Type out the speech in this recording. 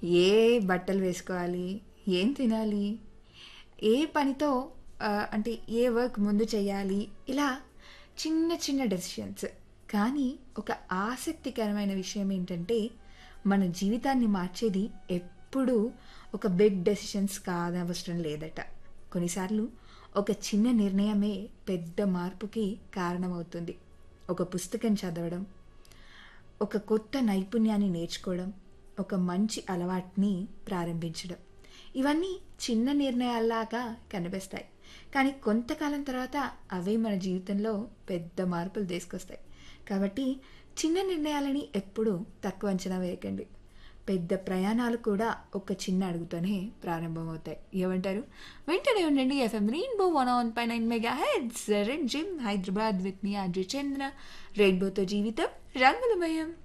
ఏ బట్టలు వేసుకోవాలి ఏం తినాలి ఏ పనితో ఆ, అంటే ఏ వర్క్ ముందు చేయాలి ఇలా చిన్న చిన్న డెసిషన్స్ కానీ ఒక ఆసక్తికరమైన విషయం ఏంటంటే మన జీవితాన్ని మార్చేది ఎప్పుడూ ఒక బిగ్ డెసిషన్స్ కానవసరం లేదట కొన్నిసార్లు ఒక చిన్న నిర్ణయమే పెద్ద మార్పుకి కారణమవుతుంది ఒక పుస్తకం చదవడం ఒక కొత్త నైపుణ్యాన్ని నేర్చుకోవడం ఒక మంచి అలవాటుని ప్రారంభించడం ఇవన్నీ చిన్న నిర్ణయాల్లాగా కనిపిస్తాయి కానీ కొంతకాలం తర్వాత అవే మన జీవితంలో పెద్ద మార్పులు తీసుకొస్తాయి కాబట్టి చిన్న నిర్ణయాలని ఎప్పుడూ తక్కువ అంచనా వేయకండి పెద్ద ప్రయాణాలు కూడా ఒక చిన్న అడుగుతోనే ప్రారంభమవుతాయి ఏమంటారు వెంటనే ఉండండి FM rainbow one on pie nine mega heads red gym Hyderabad with మీ అజయ్ చంద్ర రెయిన్బోతో జీవితం రంగులమయం